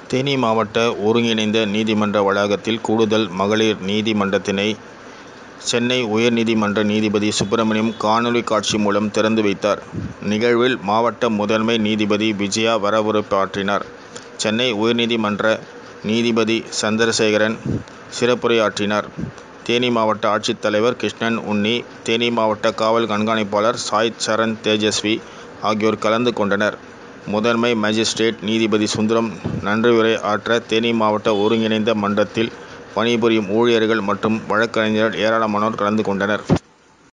தேனி மாவட்ட ஒருங்கிணைந்த நீதிமன்ற வளாகத்தில் கூடுதல் மகளிர் நீதிமன்றத்தினை சென்னை உயர்நீதிமன்ற நீதிபதி சுப்பிரமணியம் காணொலி காட்சி மூலம் திறந்து வைத்தார். நிகழ்வில் மாவட்ட முதன்மை நீதிபதி விஜயா வரவேற்புரையாற்றினார். சென்னை உயர்நீதிமன்ற நீதிபதி சந்திரசேகரன் சிறப்புரையாற்றினார். தேனி மாவட்ட ஆட்சித்தலைவர் கிருஷ்ணன் உன்னி, தேனி மாவட்ட காவல் கண்காணிப்பாளர் சாய் சரண் தேஜஸ்வி ஆகியோர் கலந்து கொண்டனர். முதன்மை மாஜிஸ்திரேட் நீதிபதி சுந்தரம் நன்றியுரை ஆற்ற தேனி மாவட்ட ஒருங்கிணைந்த மன்றத்தில் பணிபுரியும் ஊழியர்கள் மற்றும் வழக்கறிஞர்கள் ஏராளமானோர் கலந்து கொண்டனர்.